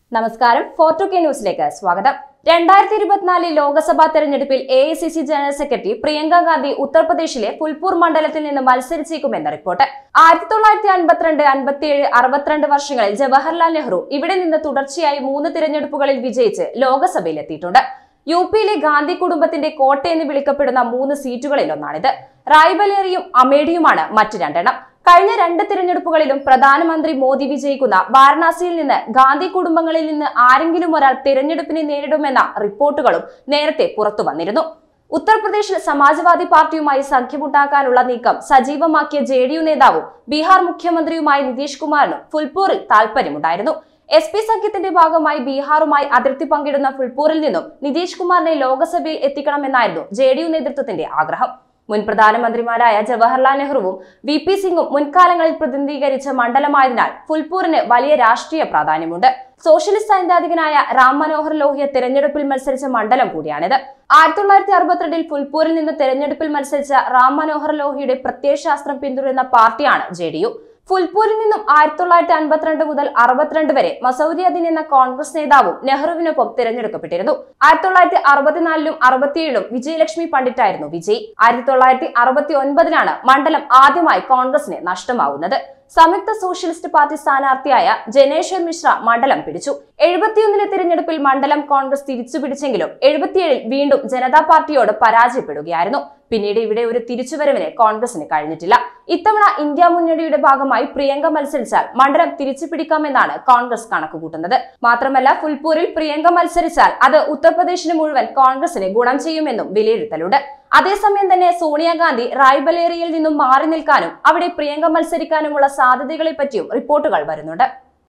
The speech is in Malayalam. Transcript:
നമസ്കാരം ഫോർട്ടു കെ ന്യൂസിലേക്ക് സ്വാഗതം രണ്ടായിരത്തി ഇരുപത്തിനാലിൽ ലോക്സഭാ തെരഞ്ഞെടുപ്പിൽ A I C C general secretary Priyanka Gandhi ഉത്തർപ്രദേശിലെ ഫുൽപൂർ മണ്ഡലത്തിൽ നിന്ന് മത്സരിച്ചേക്കുമെന്ന റിപ്പോർട്ട് ആയിരത്തി തൊള്ളായിരത്തി അൻപത്തിരണ്ട് അൻപത്തിയേഴ് അറുപത്തിരണ്ട് വർഷങ്ങളിൽ ജവഹർലാൽ നെഹ്റു ഇവിടെ നിന്ന് തുടർച്ചയായി മൂന്ന് തിരഞ്ഞെടുപ്പുകളിൽ വിജയിച്ച് ലോക്സഭയിലെത്തിയിട്ടുണ്ട് യു പിയിലെ ഗാന്ധി കുടുംബത്തിന്റെ കോട്ടയെന്ന് വിളിക്കപ്പെടുന്ന മൂന്ന് സീറ്റുകളിൽ ഒന്നാണിത് റായ്ബലേറിയും അമേഠിയുമാണ് മറ്റു രണ്ടെണ്ണം കഴിഞ്ഞ രണ്ട് തിരഞ്ഞെടുപ്പുകളിലും പ്രധാനമന്ത്രി മോദി വിജയിക്കുന്ന വാരണാസിയിൽ നിന്ന് ഗാന്ധി കുടുംബങ്ങളിൽ നിന്ന് ആരെങ്കിലും ഒരാൾ തിരഞ്ഞെടുപ്പിനെ നേരിടുമെന്ന റിപ്പോർട്ടുകളും നേരത്തെ പുറത്തു വന്നിരുന്നു ഉത്തർപ്രദേശിൽ സമാജ്വാദി പാർട്ടിയുമായി സഖ്യമുണ്ടാക്കാനുള്ള നീക്കം സജീവമാക്കിയ ജെ ഡി യു നേതാവും ബീഹാർ മുഖ്യമന്ത്രിയുമായ നിതീഷ് കുമാറിനും ഫുൽപൂറിൽ താൽപര്യമുണ്ടായിരുന്നു എസ് പി സഖ്യത്തിന്റെ ഭാഗമായി ബീഹാറുമായി അതിർത്തി പങ്കിടുന്ന ഫുൽപൂരിൽ നിന്നും നിതീഷ് കുമാറിനെ ലോക്സഭയിൽ എത്തിക്കണമെന്നായിരുന്നു ജെ ഡി യു നേതൃത്വത്തിന്റെ ആഗ്രഹം മുൻ പ്രധാനമന്ത്രിമാരായ ജവഹർലാൽ നെഹ്റുവും വി പി സിംഗും മുൻകാലങ്ങളിൽ പ്രതിനിധീകരിച്ച മണ്ഡലമായതിനാൽ ഫുൽപൂരിന് വലിയ രാഷ്ട്രീയ പ്രാധാന്യമുണ്ട് സോഷ്യലിസ്റ്റ് സൈദ്ധാന്തികനായ റാം മനോഹർ ലോഹിയ തെരഞ്ഞെടുപ്പിൽ മത്സരിച്ച മണ്ഡലം കൂടിയാണിത് ആയിരത്തി തൊള്ളായിരത്തി അറുപത്തിരണ്ടിൽ ഫുൽപൂരിൽ നിന്ന് തെരഞ്ഞെടുപ്പിൽ മത്സരിച്ച റാം മനോഹർ ലോഹിയുടെ പ്രത്യയശാസ്ത്രം പിന്തുടരുന്ന പാർട്ടിയാണ് ജെ ഡി യു ഫുൽപൂരിൽ നിന്നും ആയിരത്തി തൊള്ളായിരത്തി അൻപത്തിരണ്ട് മുതൽ അറുപത്തിരണ്ട് വരെ മസൌദി അദിൻ എന്ന കോൺഗ്രസ് നേതാവും നെഹ്റുവിനൊപ്പം തിരഞ്ഞെടുക്കപ്പെട്ടിരുന്നു ആയിരത്തി തൊള്ളായിരത്തി അറുപത്തിനാലിലും അറുപത്തിയേഴിലും വിജയലക്ഷ്മി പണ്ഡിറ്റായിരുന്നു വിജയ് ആയിരത്തി തൊള്ളായിരത്തി അറുപത്തി ഒൻപതിലാണ് മണ്ഡലം ആദ്യമായി കോൺഗ്രസിന് നഷ്ടമാവുന്നത് സംയുക്ത സോഷ്യലിസ്റ്റ് പാർട്ടി സ്ഥാനാർത്ഥിയായ ജനേശ്വർ മിശ്ര മണ്ഡലം പിടിച്ചു എഴുപത്തിയൊന്നിലെ തിരഞ്ഞെടുപ്പിൽ മണ്ഡലം കോൺഗ്രസ് തിരിച്ചുപിടിച്ചെങ്കിലും എഴുപത്തിയേഴിൽ വീണ്ടും ജനതാ പാർട്ടിയോട് പരാജയപ്പെടുകയായിരുന്നു പിന്നീട് ഇവിടെ ഒരു തിരിച്ചുവരവിന് കോൺഗ്രസിന് കഴിഞ്ഞിട്ടില്ല ഇത്തവണ ഇന്ത്യ മുന്നണിയുടെ ഭാഗമായി പ്രിയങ്ക മത്സരിച്ചാൽ മണ്ഡലം തിരിച്ചു പിടിക്കാമെന്നാണ് കോൺഗ്രസ് കണക്കുകൂട്ടുന്നത് മാത്രമല്ല ഫുൽപൂരിൽ പ്രിയങ്ക മത്സരിച്ചാൽ അത് ഉത്തർപ്രദേശിന് മുഴുവൻ കോൺഗ്രസിന് ഗുണം ചെയ്യുമെന്നും വിലയിരുത്തലുണ്ട് അതേസമയം തന്നെ സോണിയാഗാന്ധി റായ്ബലേറിയയിൽ നിന്നും മാറി നിൽക്കാനും അവിടെ പ്രിയങ്ക മത്സരിക്കാനുമുള്ള സാധ്യതകളെ പറ്റിയും റിപ്പോർട്ടുകൾ വരുന്നുണ്ട്